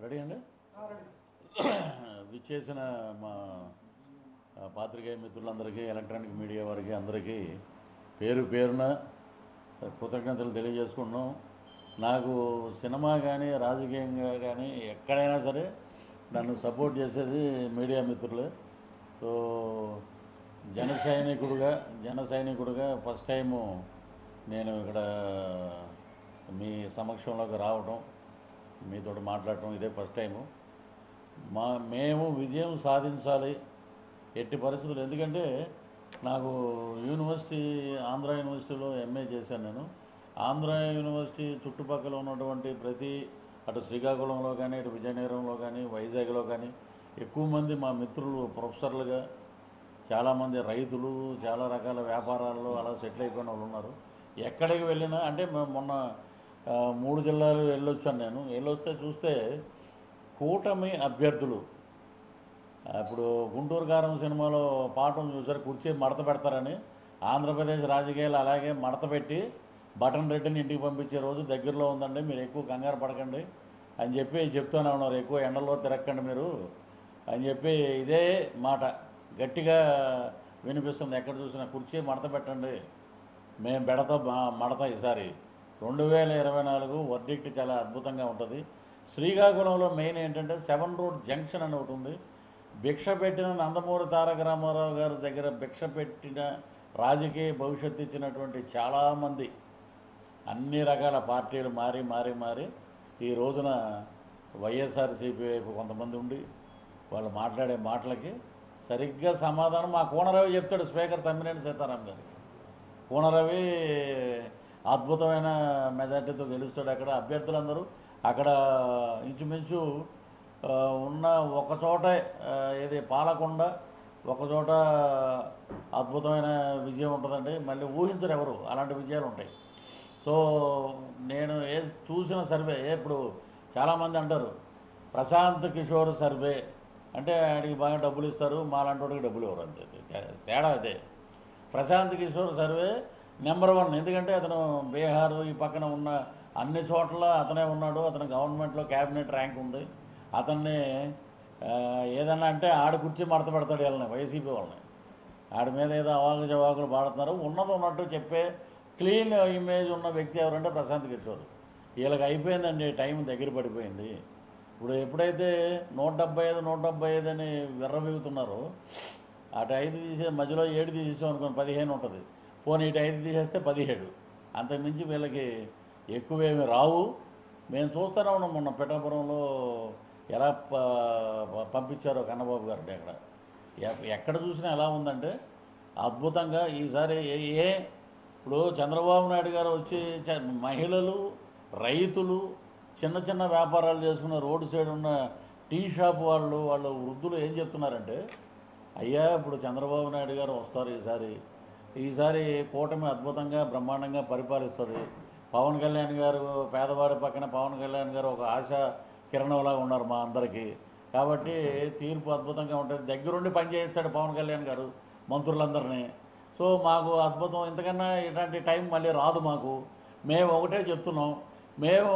ready అండి విచ్చేసిన మా ఆ, పాత్రికేయ మిత్రులందరికీ ఎలక్ట్రానిక్ మీడియా వారికి అందరికీ పేరు పేరున కృతజ్ఞతలు తెలియజేసుకుంటున్నాం నాకు సినిమా కానీ రాజకీయంగా కానీ ఎక్కడైనా సరే నన్ను సపోర్ట్ చేసేది మీడియా మిత్రులే సో జన సైనికుడుగా జన సైనికుడుగా ఫస్ట్ టైము నేను ఇక్కడ మీ సమక్షంలోకి రావటం మీతో మాట్లాడటం ఇదే ఫస్ట్ టైము మా మేము విజయం సాధించాలి ఎట్టి పరిస్థితులు ఎందుకంటే నాకు యూనివర్సిటీ ఆంధ్ర యూనివర్సిటీలో ఎంఏ చేశాను నేను ఆంధ్ర యూనివర్సిటీ చుట్టుపక్కల ఉన్నటువంటి ప్రతి అటు శ్రీకాకుళంలో కానీ ఇటు విజయనగరంలో కానీ వైజాగ్లో కానీ ఎక్కువ మంది మా మిత్రులు ప్రొఫెసర్లుగా చాలామంది రైతులు చాలా రకాల వ్యాపారాల్లో అలా సెటిల్ అయిపోయిన వాళ్ళు ఉన్నారు ఎక్కడికి వెళ్ళినా అంటే మ- మొన్న ఆ, మూడు జిల్లాలు వెళ్ళొచ్చాను నేను వెళ్ళొస్తే చూస్తే కూటమి అభ్యర్థులు ఇప్పుడు గుంటూరు కారం సినిమాలో పాఠం చూసారు కుర్చీ మడత పెడతారని ఆంధ్రప్రదేశ్ రాజకీయాలు అలాగే మడత పెట్టి బటన్ రెడ్డిని ఇంటికి పంపించే రోజు దగ్గరలో ఉందండి మీరు ఎక్కువ కంగారు పడకండి అని చెప్పి చెప్తూనే ఉన్నారు ఎక్కువ ఎండలో తిరగకండి మీరు అని చెప్పి ఇదే మాట గట్టిగా వినిపిస్తుంది ఎక్కడ చూసినా కుర్చీ మడత పెట్టండి మేము పెడతా మా- మడత ఈసారి రెండు వేల ఇరవై నాలుగు వర్డిక్ట్ చాలా అద్భుతంగా ఉంటుంది శ్రీకాకుళంలో మెయిన్ ఏంటంటే సెవెన్ రోడ్ జంక్షన్ అని ఒకటి ఉంది భిక్ష పెట్టిన నందమూరి తారక రామారావు గారి దగ్గర భిక్ష పెట్టిన రాజకీయ భవిష్యత్తు ఇచ్చినటువంటి చాలామంది అన్ని రకాల పార్టీలు మారి మారి మారి ఈ రోజున వైఎస్ఆర్సీపీ వైపు కొంతమంది ఉండి వాళ్ళు మాట్లాడే మాటలకి సరిగ్గా సమాధానం మా కోనరవి చెప్తాడు స్పీకర్ తమ్మినేని సీతారాం గారికి కోనరవి అద్భుతమైన మెజార్టీతో గెలుస్తాడు అక్కడ అభ్యర్థులందరూ అక్కడ ఇంచుమించు ఆ, ఉన్న ఒక చోట ఆ, ఏది పాలకొండ ఒక చోట అద్భుతమైన విజయం ఉంటుందండి మళ్ళీ ఊహించరు ఎవరు అలాంటి విజయాలు ఉంటాయి సో నేను ఏ చూసిన సర్వే ఇప్పుడు చాలామంది అంటారు ప్రశాంత్ కిషోర్ సర్వే అంటే ఆడికి బాగా డబ్బులు ఇస్తారు మాలాంటి వాడికి డబ్బులు ఇవ్వరు అంతే తే- తేడా అదే Prashant Kishor survey number one ఎందుకంటే అతను బీహార్ ఈ పక్కన ఉన్న అన్ని చోట్ల అతనే ఉన్నాడు అతను గవర్నమెంట్లో క్యాబినెట్ ర్యాంక్ ఉంది అతన్ని ఆ, ఏదన్నా అంటే ఆడ కుర్చీ మడత పెడతాడు వీళ్ళని వైసీపీ వాళ్ళని ఆడి మీద ఏదో అవాకు జవాకులు పాడుతున్నారు ఉన్నది ఉన్నట్టు చెప్పే క్లీన్ ఇమేజ్ ఉన్న వ్యక్తి ఎవరంటే ప్రశాంత్ కిషోర్ వీళ్ళకి అయిపోయిందండి టైం దగ్గర పడిపోయింది ఇప్పుడు ఎప్పుడైతే నూట డెబ్బై ఐదు నూట డెబ్బై ఐదు అని విర్రబీగుతున్నారో అటు ఐదు తీసే మధ్యలో ఏడు తీసేసాం అనుకోని పదిహేను ఉంటుంది పోనీ ఇటు ఐదు తీసేస్తే పదిహేడు అంతకుమించి వీళ్ళకి ఎక్కువేమి రావు మేము చూస్తూనే ఉన్నాం మొన్న పిఠాపురంలో ఎలా ప- ప- పంపించారో కన్నబాబు గారిని అక్కడ ఎ- ఎక్కడ చూసినా ఎలా ఉందంటే అద్భుతంగా ఈసారి ఏ ఏ ఇప్పుడు చంద్రబాబు నాయుడు గారు వచ్చి చ- మహిళలు రైతులు చిన్న చిన్న వ్యాపారాలు చేసుకున్న రోడ్డు సైడ్ ఉన్న టీ షాప్ వాళ్ళు వాళ్ళు వృద్ధులు ఏం చెప్తున్నారంటే అయ్యా ఇప్పుడు చంద్రబాబు నాయుడు గారు వస్తారు ఈసారి ఈసారి కూటమి అద్భుతంగా బ్రహ్మాండంగా పరిపాలిస్తుంది పవన్ కళ్యాణ్ గారు పేదవాడి పక్కన పవన్ కళ్యాణ్ గారు ఒక ఆశ కిరణంలా ఉన్నారు మా అందరికీ కాబట్టి తీర్పు అద్భుతంగా ఉంటుంది దగ్గరుండి పనిచేస్తాడు పవన్ కళ్యాణ్ గారు మంత్రులందరినీ సో మాకు అద్భుతం ఇంతకన్నా ఇలాంటి టైం మళ్ళీ రాదు మాకు మేము ఒకటే చెప్తున్నాం మేము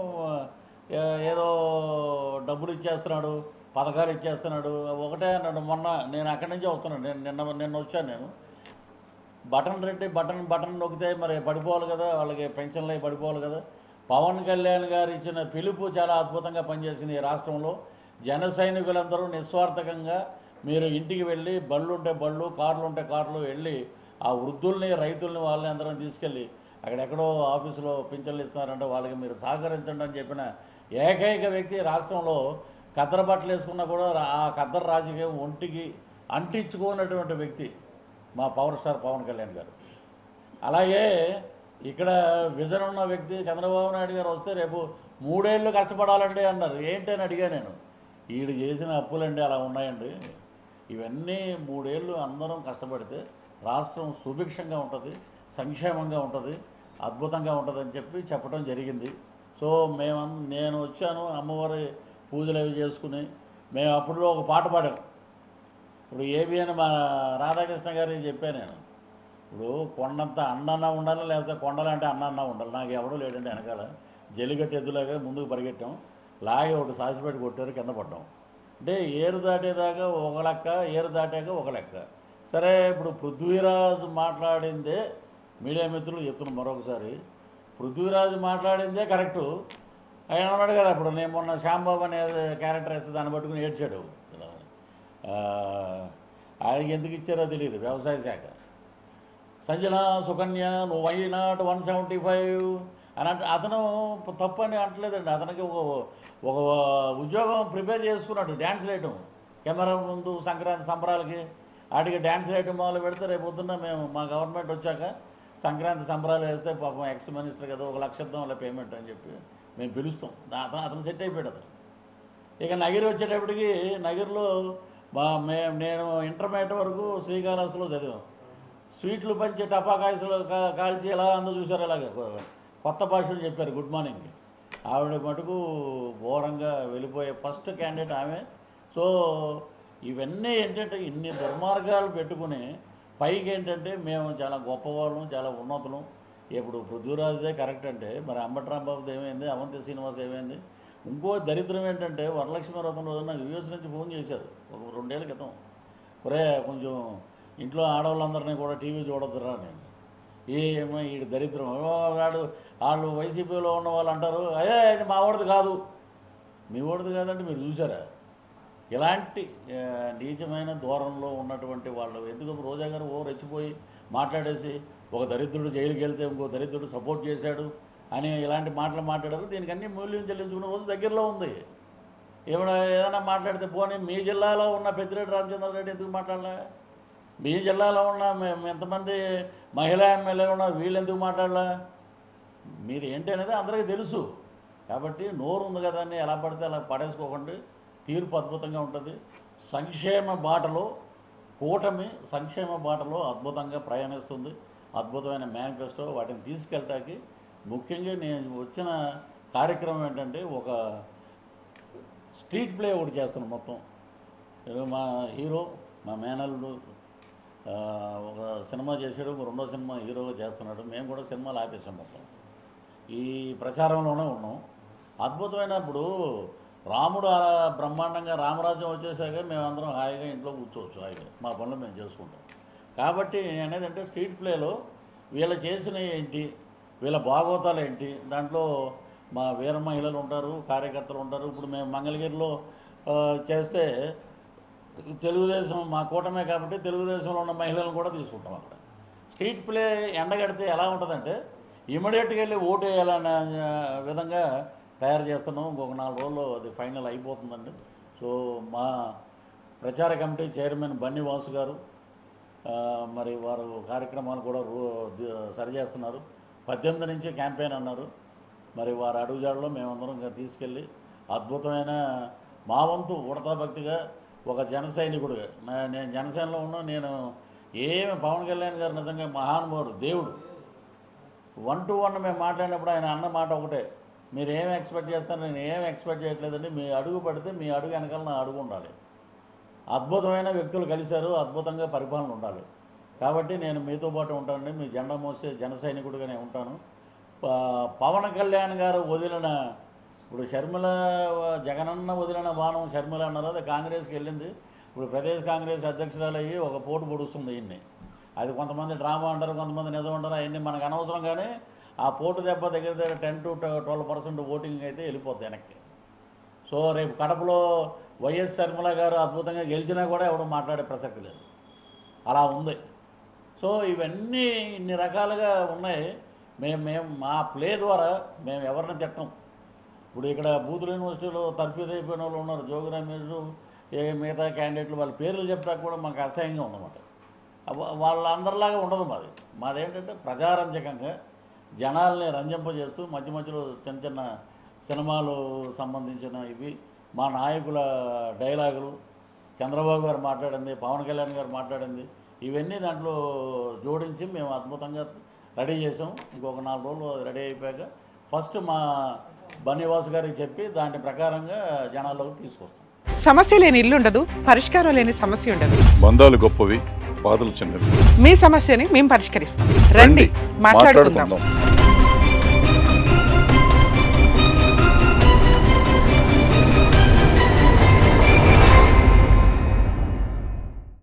ఏ- ఏదో డబ్బులు ఇచ్చేస్తున్నాడు పథకాలు ఇచ్చేస్తున్నాడు ఒకటే అన్నాడు మొన్న నేను అక్కడి నుంచే వస్తున్నాను నేను నిన్న నిన్న వచ్చాను నేను బటన్ రెడ్డి బటన్ బటన్ నొక్కితే మరి పడిపోవాలి కదా వాళ్ళకి పెన్షన్లు అవి పడిపోవాలి కదా పవన్ కళ్యాణ్ గారు ఇచ్చిన పిలుపు చాలా అద్భుతంగా పనిచేసింది ఈ రాష్ట్రంలో జన సైనికులందరూ నిస్వార్థకంగా మీరు ఇంటికి వెళ్ళి బళ్ళు ఉంటే బళ్ళు కార్లు ఉంటే కార్లు వెళ్ళి ఆ వృద్ధుల్ని రైతుల్ని వాళ్ళని అందరం తీసుకెళ్ళి అక్కడెక్కడో ఆఫీసులో పింఛన్లు ఇస్తున్నారంటే వాళ్ళకి మీరు సహకరించండి అని చెప్పిన ఏకైక వ్యక్తి రాష్ట్రంలో కద్దర బట్టలు వేసుకున్నా కూడా రా- ఆ కద్దర రాజకీయం ఒంటికి అంటించుకున్నటువంటి వ్యక్తి మా పవర్ స్టార్ పవన్ కళ్యాణ్ గారు అలాగే ఇక్కడ విజన్ ఉన్న వ్యక్తి చంద్రబాబు నాయుడు గారు వస్తే రేపు మూడేళ్ళు కష్టపడాలండి అన్నారు ఏంటి అని అడిగా నేను వీడు చేసిన అప్పులండి అలా ఉన్నాయండి ఇవన్నీ మూడేళ్ళు అందరం కష్టపడితే రాష్ట్రం సుభిక్షంగా ఉంటుంది సంక్షేమంగా ఉంటుంది అద్భుతంగా ఉంటుందని చెప్పి చెప్పడం జరిగింది సో మేము నేను వచ్చాను అమ్మవారి పూజలు అవి చేసుకుని మేము అప్పుడులో ఒక పాట పాడాం ఇప్పుడు ఏబి అని మా రాధాకృష్ణ గారికి చెప్పాను నేను ఇప్పుడు కొండంత అన్నన్నా ఉండాలి లేకపోతే కొండలంటే అన్నన్నా ఉండాలి నాకు ఎవడూ లేడండి వెనకాల జల్లికట్టు ఎద్దులాగా ముందుకు పరిగెట్టాం లాగి ఒకటి సాసిపెట్టి కొట్టారు కింద పడ్డాం అంటే ఏరు దాటేదాకా ఒక లెక్క ఏరు దాటాక ఒక లెక్క సరే ఇప్పుడు పృథ్వీరాజు మాట్లాడిందే మీడియా మిత్రులు చెప్తున్నా మరొకసారి పృథ్వీరాజు మాట్లాడిందే కరెక్టు ఆయన ఉన్నాడు కదా ఇప్పుడు నేను మొన్న శ్యాంబాబు అనే క్యారెక్టర్ వేస్తే దాన్ని పట్టుకుని ఏడ్చాడు ఆ, ఆయనకి ఎందుకు ఇచ్చారో తెలియదు వ్యవసాయ శాఖ సంజన సుకన్య నువ్వు why not one seventy five అని అంటే అతను తప్పు అని అంటలేదండి అతనికి ఒక ఒక ఉద్యోగం ప్రిపేర్ చేసుకున్నాడు డ్యాన్స్ వేయటం కెమెరా ముందు సంక్రాంతి సంబరాలకి వాటికి డ్యాన్స్ వేయటం మొదలు పెడితే రేపు పొద్దున్న మేము మా గవర్నమెంట్ వచ్చాక సంక్రాంతి సంబరాలు వేస్తే పాపం ఎక్స్ మినిస్టర్ కదా ఒక లక్ష ఇద్దాం అలా పేమెంట్ అని చెప్పి మేము పిలుస్తాం దా- అతను అతను సెట్ అయిపోయాడు అతను ఇక నగిరి వచ్చేటప్పటికి నగిరిలో మా మే నేను ఇంటర్మీడియట్ వరకు శ్రీకాళహస్తిలో చదివాం స్వీట్లు పంచి టపాకాయసులు కా- కాల్చి ఎలా అందో చూసారు అలాగే కొ- కొత్త భాషలు చెప్పారు గుడ్ మార్నింగ్ ఆవిడ మటుకు ఘోరంగా వెళ్ళిపోయే ఫస్ట్ క్యాండిడేట్ ఆమె సో ఇవన్నీ ఏంటంటే ఇన్ని దుర్మార్గాలు పెట్టుకుని పైకి ఏంటంటే మేము చాలా గొప్పవాళ్ళం చాలా ఉన్నతులం ఇప్పుడు పృథ్వీరాజుదే కరెక్ట్ అంటే మరి అంబట్రాంబాబుది ఏమైంది అవంతి శ్రీనివాస్ ఏమైంది ఇంకో దరిద్రం ఏంటంటే వరలక్ష్మి వ్రతం రోజు నాకు యూఎస్ నుంచి ఫోన్ చేశారు ఒక రెండేళ్ల క్రితం ఒరే కొంచెం ఇంట్లో ఆడవాళ్ళందరినీ కూడా టీవీ చూడొద్దురా నేను ఏమో ఈ దరిద్రం ఓ వాడు వాళ్ళు వైసీపీలో ఉన్న వాళ్ళు అంటారు అయ్యే ఇది మా వాడిది కాదు మీ వాడిది కాదంటే మీరు చూసారా ఇలాంటి ఆ, నీచమైన దూరంలో ఉన్నటువంటి వాళ్ళు ఎందుకు రోజా గారు ఓ రెచ్చిపోయి మాట్లాడేసి ఒక దరిద్రుడు జైలుకి వెళ్తే ఇంకో దరిద్రుడు సపోర్ట్ చేశాడు అని ఇలాంటి మాటలు మాట్లాడారు దీనికి అన్ని మూల్యం చెల్లించుకున్న రోజు దగ్గరలో ఉంది ఏమైనా ఏదైనా మాట్లాడితే పోనీ మీ జిల్లాలో ఉన్న పెద్దిరెడ్డి రామచంద్రారెడ్డి ఎందుకు మాట్లాడలే మీ జిల్లాలో ఉన్న మేము ఎంతమంది మహిళా ఎమ్మెల్యేలు ఉన్నారు వీళ్ళు ఎందుకు మాట్లాడలే మీరు ఏంటి అనేది అందరికీ తెలుసు కాబట్టి నోరు ఉంది కదా అని ఎలా పడితే అలా పడేసుకోకండి తీర్పు అద్భుతంగా ఉంటుంది సంక్షేమ బాటలో కూటమి సంక్షేమ బాటలో అద్భుతంగా ప్రయాణిస్తుంది అద్భుతమైన మేనిఫెస్టో వాటిని తీసుకెళ్ళటానికి ముఖ్యంగా నేను వచ్చిన కార్యక్రమం ఏంటంటే ఒక స్ట్రీట్ ప్లే ఒకటి చేస్తున్నాం మొత్తం ఏదో మా హీరో మా మేనల్లుడు ఆ, ఒక సినిమా చేశాడు ఇంకో రెండో సినిమా హీరోగా చేస్తున్నాడు మేము కూడా సినిమాలు ఆపేసాం మొత్తం ఈ ప్రచారంలోనే ఉన్నాం అద్భుతమైన ఇప్పుడు రాముడు ఆ బ్రహ్మాండంగా రామరాజ్యం వచ్చేసాక మేమందరం హాయిగా ఇంట్లో కూర్చోవచ్చు హాయిగా మా పనులు మేము చేసుకుంటాం కాబట్టి అనేది అంటే స్ట్రీట్ ప్లేలో వీళ్ళు చేసిన ఏంటి వీళ్ళ భాగవతాలు ఏంటి దాంట్లో మా వీర మహిళలు ఉంటారు కార్యకర్తలు ఉంటారు ఇప్పుడు మేము మంగళగిరిలో ఆ, చేస్తే తెలుగుదేశం మా కూటమే కాబట్టి తెలుగుదేశంలో ఉన్న మహిళలను కూడా తీసుకుంటాం అక్కడ స్ట్రీట్ ప్లే ఎండగడితే ఎలా ఉంటుందంటే ఇమీడియట్గా వెళ్ళి ఓటు వేయాలనే ఆ, విధంగా తయారు చేస్తున్నాం ఇంకొక నాలుగు రోజుల్లో అది ఫైనల్ అయిపోతుందండి సో మా ప్రచార కమిటీ చైర్మన్ బన్నీ వాసు గారు ఆ, మరి వారు కార్యక్రమాలు కూడా రో ది- సరి చేస్తున్నారు పద్దెనిమిది నుంచి క్యాంపెయిన్ అన్నారు మరి వారి అడుగుజాడలో మేమందరం ఇంకా తీసుకెళ్ళి అద్భుతమైన మా వంతు ఉడతా భక్తిగా ఒక జన సైనికుడుగా నా- నేను జనసేనలో ఉన్నా నేను ఏమి పవన్ కళ్యాణ్ గారు నిజంగా మహానుభావుడు దేవుడు వన్ టు వన్ మేము మాట్లాడినప్పుడు ఆయన అన్న మాట ఒకటే మీరు ఏం ఎక్స్పెక్ట్ చేస్తారు నేను ఏం ఎక్స్పెక్ట్ చేయట్లేదండి మీ అడుగు పడితే మీ అడుగు వెనకాల నా అడుగు ఉండాలి అద్భుతమైన వ్యక్తులు కలిశారు అద్భుతంగా పరిపాలన ఉండాలి కాబట్టి నేను మీతో పాటు ఉంటానండి మీ జెండా మోసే జన సైనికుడిగానే ఉంటాను ప- పవన్ కళ్యాణ్ గారు వదిలిన ఇప్పుడు షర్మిల జగనన్న వదిలిన బాణం షర్మిల అన్నారు అది కాంగ్రెస్కి వెళ్ళింది ఇప్పుడు ప్రదేశ్ కాంగ్రెస్ అధ్యక్షురాలు అయ్యి ఒక పోటు పొడుస్తుంది ఈయన్ని అది కొంతమంది డ్రామా అంటారు కొంతమంది నిజం అంటారు అవన్నీ మనకు అనవసరం కానీ ఆ పోటు దెబ్బ దగ్గర దగ్గర ten to twelve percent voting అయితే వెళ్ళిపోద్ది వెనక్కి సో రేపు కడపలో వైఎస్ శర్మల గారు అద్భుతంగా గెలిచినా కూడా ఎవడు మాట్లాడే ప్రసక్తి లేదు అలా ఉంది సో ఇవన్నీ ఇన్ని రకాలుగా ఉన్నాయి మేము మేము మా ప్లే ద్వారా మేము ఎవరిని తిట్టం ఇప్పుడు ఇక్కడ బూతుల యూనివర్సిటీలో తర్ఫీదు అయిపోయిన వాళ్ళు ఉన్నారు జోగి రమేష్ ఏ మిగతా క్యాండిడేట్లు వాళ్ళ పేర్లు చెప్పడానికి కూడా మాకు అసహ్యంగా ఉందన్నమాట అవ- వాళ్ళందరిలాగా ఉండదు మాది మాదేంటంటే ప్రజారంజకంగా జనాల్ని రంజింపజేస్తూ మధ్య మధ్యలో చిన్న చిన్న సినిమాలు సంబంధించిన ఇవి మా నాయకుల డైలాగులు చంద్రబాబు గారు మాట్లాడింది పవన్ కళ్యాణ్ గారు మాట్లాడింది ఇవన్నీ దాంట్లో జోడించి మేము అద్భుతంగా రెడీ చేసాం ఇంకొక నాలుగు రోజులు రెడీ అయిపోయాక ఫస్ట్ మా బన్నీవాస్ గారికి చెప్పి దాని ప్రకారంగా జనాల్లోకి తీసుకొస్తాం సమస్య లేని ఇల్లు ఉండదు పరిష్కారం లేని సమస్య ఉండదు బంధాలు గొప్పవి బాధలు చిన్నవి మీ సమస్యని మేము పరిష్కరిస్తాం రండి మాట్లాడుకుందాం మాట్లాడుకుందాం